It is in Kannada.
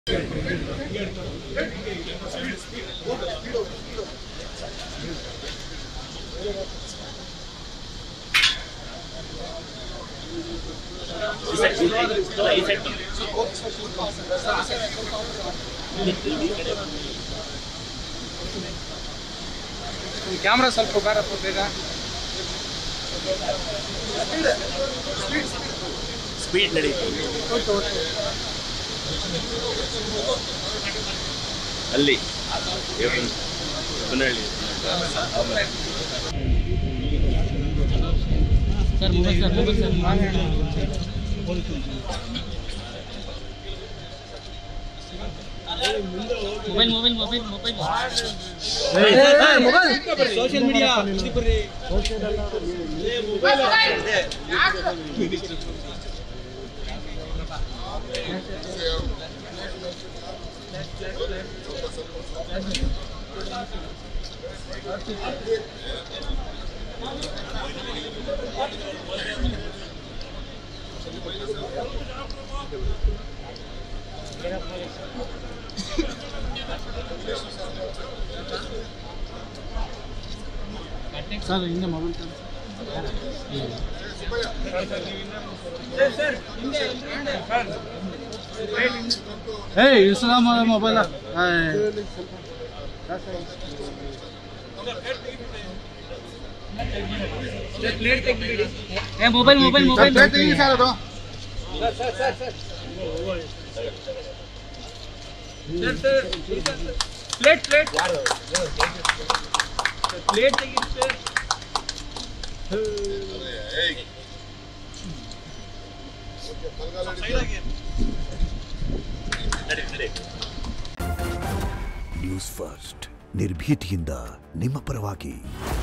ಕ್ಯಾಮ್ರಾ ಸ್ವಲ್ಪ ಬಾರಪ್ಪ ಬೇಗ ಸ್ಪೀಡ್ ನಡೀತು ಅಲ್ಲಿ Punahalli sir mobile sir mobile sir mobile mobile mobile mobile social media sir ಹಿಂದೆ ಮೊಬೈಲ್ ಏಯ್ ಇಳಿಸಲ ಮೊಬೈಲ ಏ mobile mobile mobile plate plate plate ತೆಗೀರಿ ಸರ್ ನ್ಯೂಸ್ ಫಸ್ಟ್ ನಿರ್ಭೀತಿಯಿಂದ ನಿಮ್ಮ ಪರವಾಗಿ